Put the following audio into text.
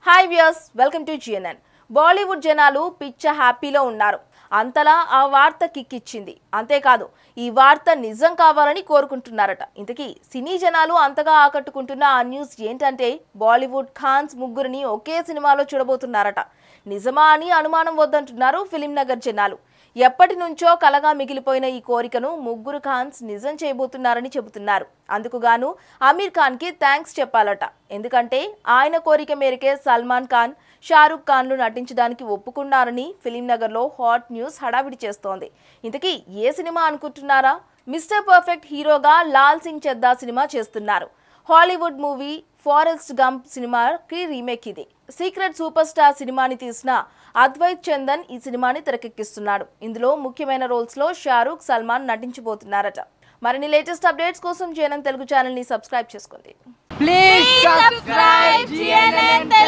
hi viewers welcome to GNN Bollywood జనాలు పిచ్చ హ్యాపీలో ఉన్నారు అంతలా ఆ వార్త కిక్కిచ్చింది అంతేకాదు ఈ వార్త నిజం కావాలని కోరుకుంటున్నారట ఇంతకీ సినీ జనాలు అంతగా ఆకట్టుకుంటున్న ఆ న్యూస్ ఏంటంటే బాలీవుడ్ ఖాన్స్ ముగ్గురిని ఒకే సినిమాలో చూడబోతున్నారట నిజమా అని అనుమానం వద్దంటున్నారు ఫిలిం నగర్ జనాలు ఎప్పటి నుంచో కలగా మిగిలిపోయిన ఈ కోరికను ముగ్గురు ఖాన్స్ నిజం చేయబోతున్నారని చెబుతున్నారు అందుకుగాను అమీర్ ఖాన్కి థ్యాంక్స్ చెప్పాలట ఎందుకంటే ఆయన కోరిక మేరకే సల్మాన్ ఖాన్ షారుఖ్ ఖాన్లు నటించడానికి ఒప్పుకున్నారని ఫిలిం నగర్లో హాట్ న్యూస్ హడావిడి చేస్తోంది ఇంతకీ ఏ సినిమా అనుకుంటున్నారా మిస్టర్ పర్ఫెక్ట్ హీరోగా లాల్ సింగ్ చెద్దా సినిమా చేస్తున్నారు హాలీవుడ్ మూవీ ఫారెస్ట్ గంప్ సినిమాకి రీమేక్ ఇది సీక్రెట్ సూపర్ స్టార్ సినిమాని తీసిన అద్వైత్ చందన్ ఈ సినిమాని తెరకెక్కిస్తున్నాడు ఇందులో ముఖ్యమైన రోల్స్ లో షారూక్ సల్మాన్ నటించబోతున్నారట మరిన్ని లేటెస్ట్ అప్డేట్స్ కోసం జనం తెలుగు ఛానల్ ని సబ్స్క్రైబ్ చేసుకోండి Please subscribe GNN